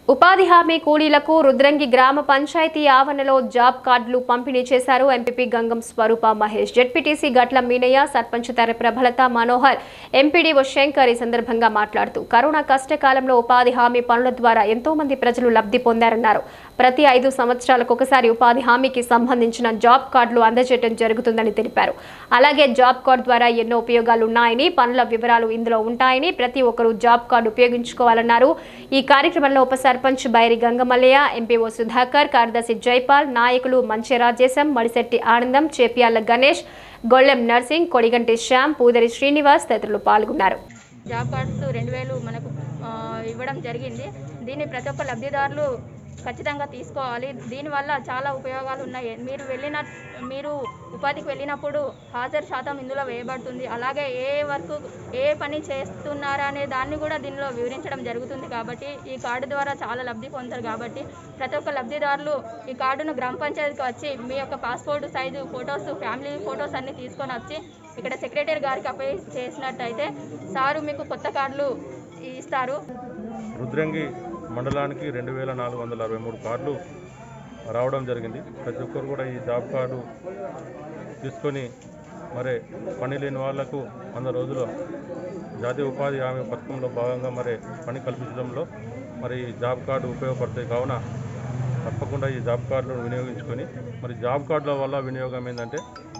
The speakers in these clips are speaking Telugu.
ఉపాధి హామీ కూలీలకు రుద్రంగి గ్రామ పంచాయతీ ఆవరణలో జాబ్ కార్డులు పంపిణీ చేశారు ఎంపీపీ గంగం స్వరూప మహేష్ జెడ్పీటీసీ గట్ల మీనయ్య సర్పంచ్ తర ప్రభలత మనోహర్ ఎంపీడీఓ శంకర్ ఈ సందర్భంగా మాట్లాడుతూ కరోనా కష్టకాలంలో ఉపాధి హామీ పనుల ద్వారా ఎంతో మంది ప్రజలు లబ్ధి పొందారన్నారు ప్రతి ఐదు సంవత్సరాలకు ఒకసారి ఉపాధి హామీకి సంబంధించిన జాబ్ కార్డులు అందజేయడం జరుగుతుందని తెలిపారు అలాగే జాబ్ కార్డు ద్వారా ఎన్నో ఉపయోగాలు ఉన్నాయని పనుల వివరాలు ఇందులో ఉంటాయని ప్రతి ఒక్కరూ జాబ్ కార్డు ఉపయోగించుకోవాలన్నారు ఈ కార్యక్రమంలో ఉప సర్పంచ్ బైరి గంగమల్లయ్య ఎంపీఓ సుధాకర్ కార్యదర్శి జైపాల్ నాయకులు మంచి రాజేశం మడిశెట్టి ఆనందం చేపియాల గణేష్ గొళ్ళెం నర్సింగ్ కొడిగంటి శ్యామ్ పూదరి శ్రీనివాస్ తదితరులు పాల్గొన్నారు జాబ్ కార్డ్స్ రెండు వేలు మనకు ఆ, ఇవ్వడం జరిగింది దీన్ని ప్రతి ఒక్క లబ్ధిదారులు ఖచ్చితంగా తీసుకోవాలి దీనివల్ల చాలా ఉపయోగాలు ఉన్నాయి మీరు వెళ్ళిన మీరు ఉపాధికి వెళ్ళినప్పుడు హాజరు శాతం ఇందులో వేయబడుతుంది అలాగే ఏ వర్క్ ఏ పని చేస్తున్నారా అనే దాన్ని కూడా దీనిలో వివరించడం జరుగుతుంది కాబట్టి ఈ కార్డు ద్వారా చాలా లబ్ధి పొందుతారు కాబట్టి ప్రతి ఒక్క లబ్ధిదారులు ఈ కార్డును గ్రామ పంచాయతీకి వచ్చి మీ యొక్క passport size photos family photos అన్ని తీసుకొని వచ్చి ఇక్కడ సెక్రటరీ గారికి అప్లై చేసినట్టయితే సారు మీకు కొత్త కార్డులు ఇస్తారు రుద్రంగి మండలానికి రెండు వేల నాలుగు వందల అరవై మూడు కార్డులు రావడం జరిగింది ప్రతి ఒక్కరు కూడా ఈ జాబ్ కార్డు తీసుకొని మరి పని లేని వాళ్లకు వంద రోజుల జాతీయ ఉపాధి హామీ పథకంలో భాగంగా మరి పని కల్పించడంలో మరి ఈ జాబ్ కార్డు ఉపయోగపడతాయి కావున తప్పకుండా ఈ జాబ్ కార్డులను వినియోగించుకొని మరి జాబ్ కార్డుల వల్ల వినియోగం ఏంటంటే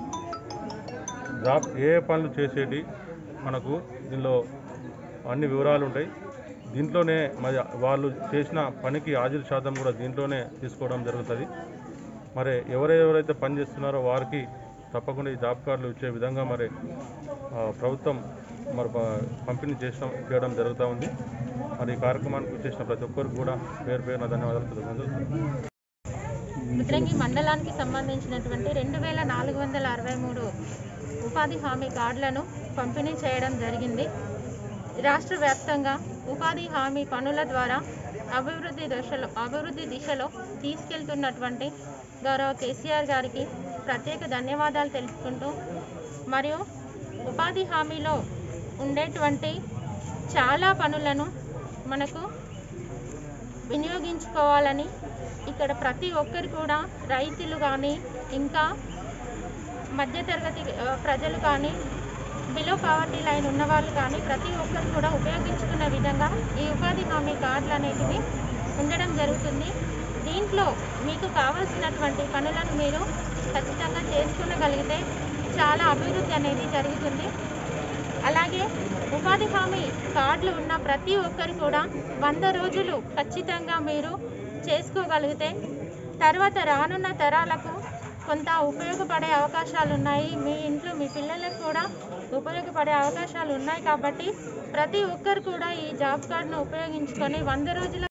జాబ్ ఏ ఏ పనులు చేసేటి మనకు దీనిలో అన్ని వివరాలు ఉంటాయి దీంట్లోనే మరి వాళ్ళు చేసిన పనికి హాజరు శాతం కూడా దీంట్లోనే తీసుకోవడం జరుగుతుంది మరి ఎవరెవరైతే పని చేస్తున్నారో వారికి తప్పకుండా ఈ జాబ్ కార్డులు ఇచ్చే విధంగా మరి ఆ, ప్రభుత్వం మరి ప- పంపిణీ చేసిన చేయడం జరుగుతూ ఉంది మరి ఈ కార్యక్రమానికి వచ్చేసిన ప్రతి ఒక్కరికి కూడా పేరు పేరున ధన్యవాదాలు తెలుపుతున్నాను రుద్రంగి మండలానికి సంబంధించినటువంటి రెండు వేల నాలుగు వందల అరవై మూడు ఉపాధి హామీ కార్డులను పంపిణీ చేయడం జరిగింది రాష్ట్ర వ్యాప్తంగా ఉపాధి హామీ పనుల ద్వారా అభివృద్ధి దశలో అభివృద్ధి దిశలో తీసుకెళ్తున్నటువంటి గౌరవ కేసీఆర్ గారికి ప్రత్యేక ధన్యవాదాలు తెలుపుకుంటూ మరియు ఉపాధి హామీలో ఉండేటువంటి చాలా పనులను మనకు వినియోగించుకోవాలని ఇక్కడ ప్రతి ఒక్కరు కూడా రైతులు కానీ ఇంకా మధ్యతరగతి ఆ, ప్రజలు కానీ బిలో పావర్టీ లైన్ ఉన్న వాళ్ళు కానీ ప్రతి ఒక్కరు కూడా ఉపయోగించుకున్న విధంగా ఈ ఉపాధి హామీ కార్డులు అనేటివి ఉండడం జరుగుతుంది దీంట్లో మీకు కావాల్సినటువంటి పనులను మీరు ఖచ్చితంగా చేసుకునగలిగితే చాలా అభివృద్ధి అనేది జరుగుతుంది అలాగే ఉపాధి హామీ కార్డులు ఉన్న ప్రతి ఒక్కరు కూడా వంద రోజులు ఖచ్చితంగా మీరు చేసుకోగలిగితే తర్వాత రానున్న తరాలకు కొంత ఉపయోగపడే అవకాశాలు ఉన్నాయి మీ ఇంట్లో మీ పిల్లలకు కూడా ఉపయోగపడే అవకాశాలు ఉన్నాయి కాబట్టి ప్రతి ఒక్కరు కూడా ఈ జాబ్ కార్డును ఉపయోగించుకొని వంద రోజుల